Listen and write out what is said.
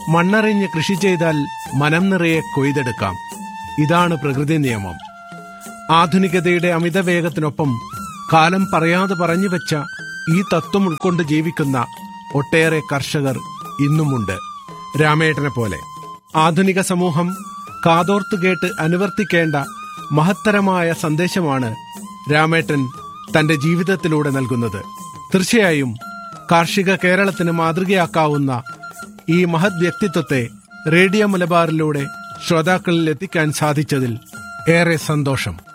മണ്ണറിഞ്ഞ് കൃഷി ചെയ്താൽ മനം നിറയെ കൊയ്തെടുക്കാം ഇതാണ് പ്രകൃതി നിയമം ആധുനികതയുടെ അമിത വേഗത്തിനൊപ്പം കാലം പറയാതെ പറഞ്ഞു വെച്ച ഈ തത്വം ഉൾക്കൊണ്ട് ജീവിക്കുന്ന ഒട്ടേറെ കർഷകർ ഇന്നുമുണ്ട് രാമേട്ടനെ പോലെ ആധുനിക സമൂഹം കാതോർത്തു കേട്ട് അനുവർത്തിക്കേണ്ട മഹത്തരമായ സന്ദേശമാണ് രാമേട്ടൻ തന്റെ ജീവിതത്തിലൂടെ നൽകുന്നത് തീർച്ചയായും കാർഷിക കേരളത്തിന് മാതൃകയാക്കാവുന്ന ഈ മഹത് വ്യക്തിത്വത്തെ റേഡിയോ മലബാറിലൂടെ ശ്രോതാക്കളിൽ എത്തിക്കാൻ സാധിച്ചതിൽ ഏറെ സന്തോഷം